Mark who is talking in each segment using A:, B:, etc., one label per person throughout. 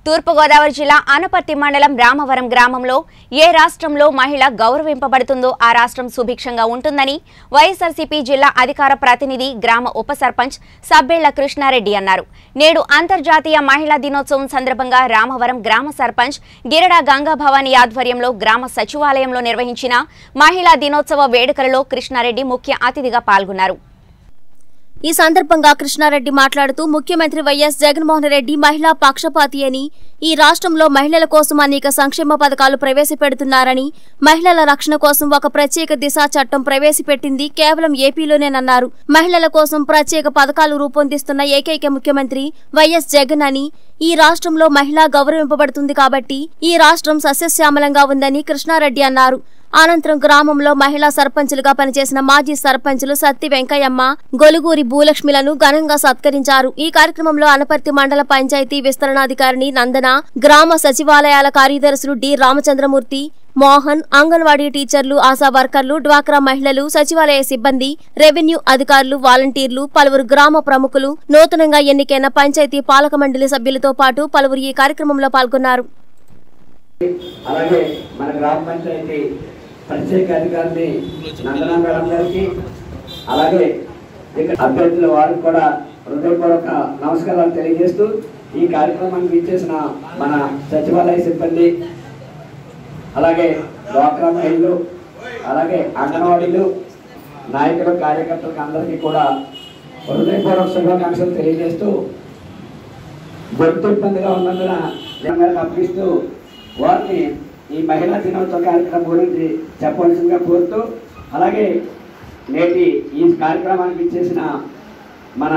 A: తూర్పుగోదావరి జిల్లా ఆనపర్తి మండలం రామవరం గ్రామంలో ఏ రాష్ట్రంలో మహిళ గౌరవింపబడుతుందో ఆ రాష్ట్రం సుభిక్షంగా ఉంటుందని వైఎస్ఆర్సీపీ జిల్లా అధికార ప్రతినిధి గ్రామ ఉప సర్పంచ్ సబ్బేళ్ల కృష్ణారెడ్డి అన్నారు నేడు అంతర్జాతీయ మహిళా దినోత్సవం సందర్భంగా రామవరం గ్రామ సర్పంచ్ గిరడా గంగా భవాని ఆధ్వర్యంలో గ్రామ సచివాలయంలో నిర్వహించిన మహిళా దినోత్సవ వేడుకలలో కృష్ణారెడ్డి ముఖ్య అతిథిగా పాల్గొన్నారు
B: ఈ సందర్భంగా కృష్ణారెడ్డి మాట్లాడుతూ ముఖ్యమంత్రి వైఎస్ జగన్మోహన్ రెడ్డి మహిళా పక్షపాతి అని ఈ రాష్ట్రంలో మహిళల కోసం అనేక సంక్షేమ పథకాలు ప్రవేశపెడుతున్నారని మహిళల రక్షణ కోసం ఒక ప్రత్యేక దిశా చట్టం ప్రవేశపెట్టింది కేవలం ఏపీలోనేనన్నారు మహిళల కోసం ప్రత్యేక పథకాలు రూపొందిస్తున్న ఏకైక ముఖ్యమంత్రి వైఎస్ జగన్ అని ఈ రాష్ట్రంలో మహిళ గౌరవింపబడుతుంది కాబట్టి ఈ రాష్ట్రం సస్యశ్యామలంగా ఉందని కృష్ణారెడ్డి అన్నారు అనంతరం గ్రామంలో మహిళా సర్పంచులుగా పనిచేసిన మాజీ సర్పంచులు సత్తి వెంకయ్యమ్మ గొలుగూరి భూలక్ష్మిలను ఘనంగా సత్కరించారు ఈ కార్యక్రమంలో అనపర్తి మండల పంచాయతీ విస్తరణాధికారిని నందన గ్రామ సచివాలయాల కార్యదర్శులు డి రామచంద్రమూర్తి మోహన్ అంగన్వాడీ టీచర్లు ఆశా వర్కర్లు డ్వాక్రా మహిళలు సచివాలయ సిబ్బంది రెవెన్యూ అధికారులు వాలంటీర్లు పలువురు గ్రామ ప్రముఖులు నూతనంగా ఎన్నికైన పంచాయతీ పాలక మండలి సభ్యులతో పాటు పలువురు ఈ కార్యక్రమంలో పాల్గొన్నారు
C: అలాగే మన గ్రామ పంచాయతీ ప్రత్యేక అధికారిని నందనా మేడం గారికి అలాగే ఇక్కడ అభ్యర్థుల వారికి కూడా హృదయపూర్వక నమస్కారాలు తెలియజేస్తూ ఈ కార్యక్రమానికి ఇచ్చేసిన మన సచివాలయ సిబ్బంది అలాగే డ్వాక్రా మహిళలు అలాగే అంగన్వాడీలు నాయకులు కార్యకర్తలకు అందరికీ కూడా హృదయపూర్వక శుభాకాంక్షలు తెలియజేస్తూ గొంతు ఇబ్బందిగా ఉన్నందున నేను అప్పగిస్తూ వారిని ఈ మహిళా దినోత్సవ కార్యక్రమం గురించి చెప్పవలసిందిగా కోరుతూ అలాగే నేటి ఈ కార్యక్రమానికి ఇచ్చేసిన మన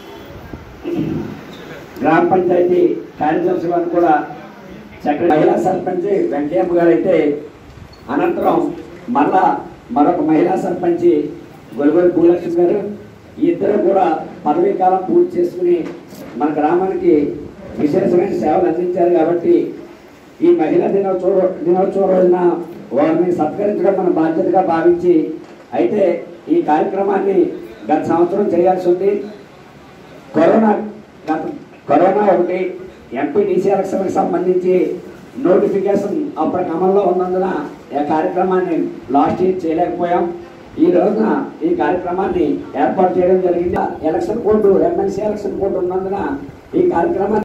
C: గ్రామ పంచాయతీ కార్యదర్శి వారు కూడా చక్కటి మహిళా సర్పంచ్ వెంకయ్యమ్మ గారు అయితే అనంతరం మళ్ళా మరొక మహిళా సర్పంచి గొలుగొలి భూలక్ష్మి గారు ఈ ఇద్దరు కూడా పదవీ కాలం పూర్తి చేసుకుని మన గ్రామానికి విశేషమైన సేవలు అందించారు కాబట్టి ఈ మహిళా దినోత్సవ దినోత్సవం రోజున వారిని సత్కరించడం మన బాధ్యతగా భావించి అయితే ఈ కార్యక్రమాన్ని గత సంవత్సరం చేయాల్సి ఉంది కరోనా గత కరోనా ఒకటి ఎంపీటీసీ ఎలక్షన్కి సంబంధించి నోటిఫికేషన్ అప్పటికి అమల్లో ఉన్నందున ఈ కార్యక్రమాన్ని లాస్ట్ ఇయర్ చేయలేకపోయాం ఈ రోజున ఈ కార్యక్రమాన్ని ఏర్పాటు చేయడం జరిగింది election code MLC election code ఉన్నందున ఈ కార్యక్రమాన్ని